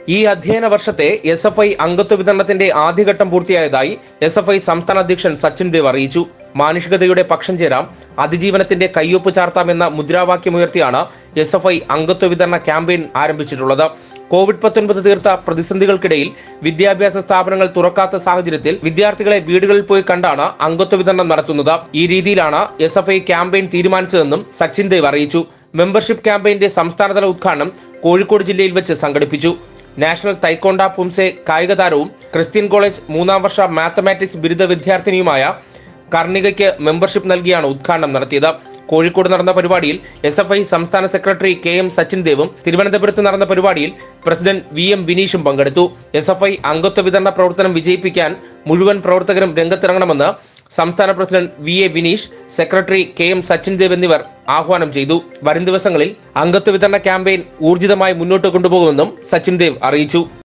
ഈ അധ്യയന വർഷത്തെ എസ് എഫ് ഐ അംഗത്വ വിതരണത്തിന്റെ ആദ്യഘട്ടം പൂർത്തിയായതായി എസ് എഫ് ഐ സംസ്ഥാന അധ്യക്ഷൻ സച്ചിൻ ദേവ് അറിയിച്ചു മാനുഷികതയുടെ പക്ഷം ചേരാം അതിജീവനത്തിന്റെ കയ്യൊപ്പ് ചാർത്താമെന്ന മുദ്രാവാക്യമുയർത്തിയാണ് എസ് എഫ് ഐ അംഗത്വ വിതരണ ക്യാമ്പയിൻ ആരംഭിച്ചിട്ടുള്ളത് കോവിഡ് പത്തൊൻപത് തീർത്ത പ്രതിസന്ധികൾക്കിടയിൽ വിദ്യാഭ്യാസ സ്ഥാപനങ്ങൾ തുറക്കാത്ത സാഹചര്യത്തിൽ വിദ്യാർത്ഥികളെ വീടുകളിൽ പോയി കണ്ടാണ് അംഗത്വ വിതരണം നടത്തുന്നത് ഈ രീതിയിലാണ് എസ് എഫ് ഐ ക്യാമ്പയിൻ തീരുമാനിച്ചതെന്നും സച്ചിൻ ദേവ് അറിയിച്ചു മെമ്പർഷിപ്പ് ക്യാമ്പയിന്റെ സംസ്ഥാനതല ഉദ്ഘാടനം കോഴിക്കോട് ജില്ലയിൽ വെച്ച് സംഘടിപ്പിച്ചു നാഷണൽ തൈക്കോണ്ട പുംസെ കായിക താരവും ക്രിസ്ത്യൻ കോളേജ് മൂന്നാം വർഷ മാത്തമാറ്റിക്സ് ബിരുദ വിദ്യാർത്ഥിനിയുമായ കർണികയ്ക്ക് മെമ്പർഷിപ്പ് നൽകിയാണ് ഉദ്ഘാടനം നടത്തിയത് കോഴിക്കോട് നടന്ന പരിപാടിയിൽ എസ് എഫ് ഐ സംസ്ഥാന സെക്രട്ടറി കെ എം സച്ചിൻ ദേവും തിരുവനന്തപുരത്ത് നടന്ന പരിപാടിയിൽ പ്രസിഡന്റ് വി എം വിനീഷും പങ്കെടുത്തു എസ് എഫ് ഐ അംഗത്വ വിതരണ പ്രവർത്തനം വിജയിപ്പിക്കാൻ മുഴുവൻ പ്രവർത്തകരും രംഗത്തിറങ്ങണമെന്ന് സംസ്ഥാന president V A Vineesh secretary K M Sachin Dev എന്നിവർ ആഹ്വാനം ചെയ്തു വരും ദിവസങ്ങളിൽ അംഗത്വ വിതരണ ക്യാമ്പയിൻ ഊർജിതമായി മുന്നോട്ട് കൊണ്ടുപോകുമെന്നും സച്ചിൻ ദേവ് അറിയിച്ചു